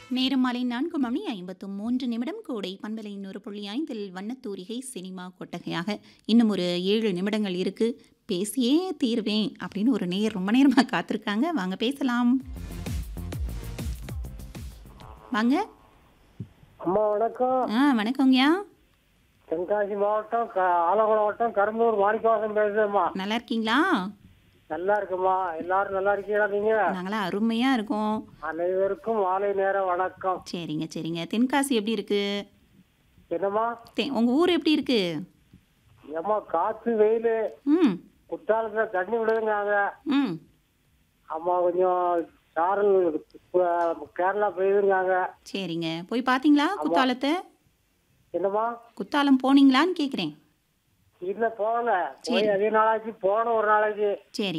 நேரம் மாலை நான்கு மணி ஐம்பத்து மூன்று நிமிடம் கூடை பண்பலை நூறு புள்ளி ஐந்தில் வண்ணத்தூரிகை சினிமா கொட்டகையாக இன்னும் ஒரு ஏழு நிமிடங்கள் இருக்கு பேசியே தீருவேன் அப்படின்னு ஒரு நேர் ரொம்ப நேரமாக காத்திருக்காங்க வாங்க பேசலாம் வாங்க அம்மா வணக்கம் ஆ வணக்கங்கய்யா தென்காசி மாவட்டம் க- ஆலங்குளம் மாவட்டம் கரும்பூர் மாணிக்கவாசம் பேசுறேம்மா நல்லா இருக்கீங்களா நல்லா இருக்குமா எல்லாரும் நல்லா இருக்கீங்களா நீங்க நாங்களாம் அருமையாக இருக்கோம் அனைவருக்கும் மாலை நேர வணக்கம் சரிங்க சரிங்க தென்காசி எப்படி இருக்கு என்னம்மா தெ உங்கள் ஊர் எப்படி இருக்கு ஏம்மா காத்து வெயில் ம் குற்றாலத்துல தண்ணி விடுதுங்காங்க ம் அம்மா கொஞ்சம் சாரல் அஹ், கேரளா பெய்யுதுங்காங்க சரிங்க போய் பார்த்தீங்களா குத்தாலத்தை என்னம்மா குத்தாலம் போனீங்களான்னு கேட்குறேன் இல்ல போகல போய் அதே நாளாச்சு போன ஒரு நாளைக்கு சரி